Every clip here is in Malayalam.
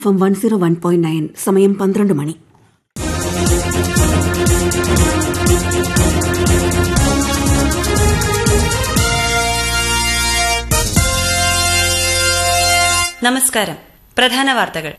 FM one zero one point nine സമയം പന്ത്രണ്ട് മണി നമസ്കാരം പ്രധാന വാർത്തകൾ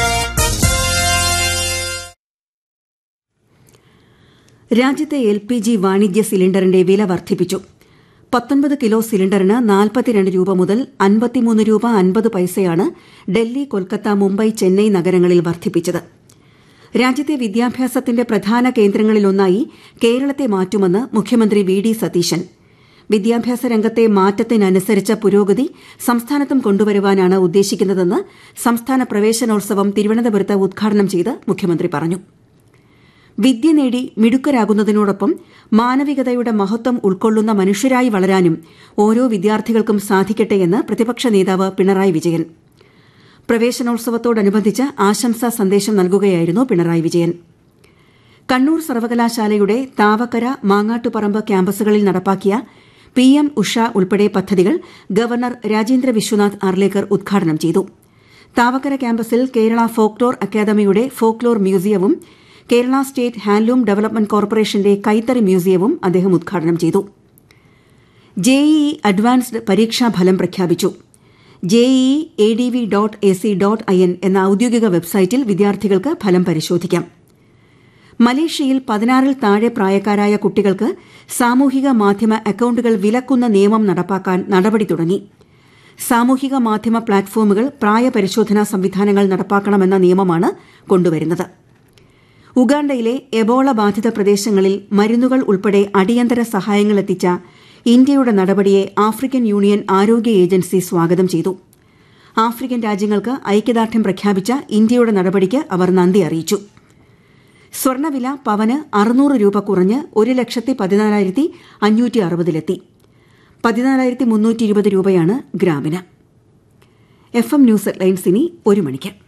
രാജ്യത്തെ എൽ പി ജി വാണിജ്യ സിലിണ്ടറിന്റെ വില വർദ്ധിപ്പിച്ചു പത്തൊൻപത് കിലോ സിലിണ്ടറിന് നാൽപ്പത്തിരണ്ട് രൂപ മുതൽ അൻപത്തിമൂന്ന് രൂപ അൻപത് പൈസയാണ് ഡൽഹി കൊൽക്കത്ത മുംബൈ ചെന്നൈ നഗരങ്ങളിൽ വർദ്ധിപ്പിച്ചത് രാജ്യത്തെ വിദ്യാഭ്യാസത്തിന്റെ പ്രധാന കേന്ദ്രങ്ങളിലൊന്നായി കേരളത്തെ മാറ്റുമെന്ന് മുഖ്യമന്ത്രി വി ഡി സതീശൻ വിദ്യാഭ്യാസ രംഗത്തെ മാറ്റത്തിനനുസരിച്ച പുരോഗതി സംസ്ഥാനത്തും കൊണ്ടുവരുവാനാണ് ഉദ്ദേശിക്കുന്നതെന്ന് സംസ്ഥാന പ്രവേശനോത്സവം തിരുവനന്തപുരത്ത് ഉദ്ഘാടനം ചെയ്ത് മുഖ്യമന്ത്രി പറഞ്ഞു വിദ്യ നേടി മിടുക്കരാകുന്നതിനോടൊപ്പം മാനവികതയുടെ മഹത്വം ഉൾക്കൊള്ളുന്ന മനുഷ്യരായി വളരാനും ഓരോ വിദ്യാർത്ഥികൾക്കും സാധിക്കട്ടെയെന്ന് പ്രതിപക്ഷ നേതാവ് പിണറായി വിജയൻ പ്രവേശനോത്സവത്തോടനുബന്ധിച്ച് ആശംസാ സന്ദേശം നൽകുകയായിരുന്നു പിണറായി വിജയൻ കണ്ണൂർ സർവകലാശാലയുടെ താവക്കര മാങ്ങാട്ടുപറമ്പ് ക്യാമ്പസുകളിൽ നടപ്പാക്കിയ പി എം ഉഷ ഉൾപ്പെടെ പദ്ധതികൾ ഗവർണർ രാജേന്ദ്ര വിശ്വനാഥ് അർലേക്കർ ഉദ്ഘാടനം ചെയ്തു താവക്കര ക്യാമ്പസിൽ കേരള ഫോക്ലോർ അക്കാദമിയുടെ ഫോക്ലോർ മ്യൂസിയവും കേരള സ്റ്റേറ്റ് ഹാൻഡ്ലൂം ഡെവലപ്മെന്റ് കോർപ്പറേഷന്റെ കൈത്തറി മ്യൂസിയവും അദ്ദേഹം ഉദ്ഘാടനം ചെയ്തു ജെഇഇ അഡ്വാൻസ്ഡ് പരീക്ഷാഫലം പ്രഖ്യാപിച്ചു JEE A D V dot A C dot I N എന്ന ഔദ്യോഗിക വെബ്സൈറ്റിൽ വിദ്യാർത്ഥികൾക്ക് ഫലം പരിശോധിക്കാം മലേഷ്യയിൽ പതിനാറിൽ താഴെ പ്രായക്കാരായ കുട്ടികൾക്ക് സാമൂഹിക മാധ്യമ അക്കൌണ്ടുകൾ വിലക്കുന്ന നിയമം നടപ്പാക്കാൻ നടപടി തുടങ്ങി സാമൂഹിക മാധ്യമ പ്ലാറ്റ്ഫോമുകൾ പ്രായപരിശോധനാ സംവിധാനങ്ങൾ നടപ്പാക്കണമെന്ന നിയമമാണ് കൊണ്ടുവരുന്നത് ഉഗാണ്ടയിലെ എബോള ബാധിത പ്രദേശങ്ങളിൽ മരുന്നുകൾ ഉൾപ്പെടെ അടിയന്തര സഹായങ്ങൾ എത്തിച്ച ഇന്ത്യയുടെ നടപടിയെ ആഫ്രിക്കൻ യൂണിയൻ ആരോഗ്യ ഏജൻസി സ്വാഗതം ചെയ്തു ആഫ്രിക്കൻ രാജ്യങ്ങൾക്ക് ഐക്യദാർഢ്യം പ്രഖ്യാപിച്ച ഇന്ത്യയുടെ നടപടിക്ക് അവർ നന്ദി അറിയിച്ചു സ്വർണവില പവന് അറുന്നൂറ് രൂപ കുറഞ്ഞ് ഒരു ലക്ഷത്തി പതിനാലായിരത്തി അഞ്ഞൂറ്റി അറുപതിലെത്തി പതിനാലായിരത്തി മുന്നൂറ്റി ഇരുപത് രൂപയാണ് ഗ്രാമിന് എഫ് എം ന്യൂസ് ഹെഡ്ലൈൻസ് ഇനി ഒരു മണിക്ക്